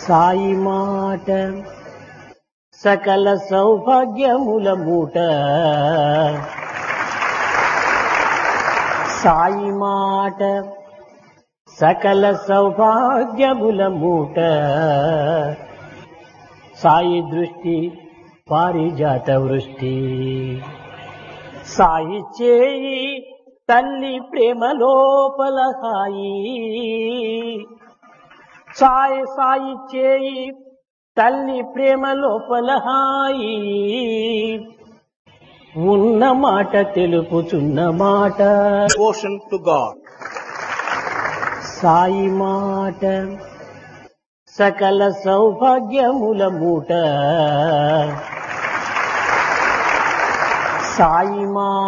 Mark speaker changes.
Speaker 1: సాయి మాట సకల సౌభాగ్యముల మూట సాయి మాట సకల సౌభాగ్యముల మూట సాయి దృష్టి పారిజాత వృష్టి సాయి చేయి తల్లి ప్రేమ లోపల హాయి సాయి సాయి చేయి తల్లి ప్రేమ లోపల హాయి ఉన్న మాట తెలుపుచున్న మాట
Speaker 2: devotion to God.
Speaker 1: సాయి మాట సకల సౌభాగ్యముల మూట సాయి మా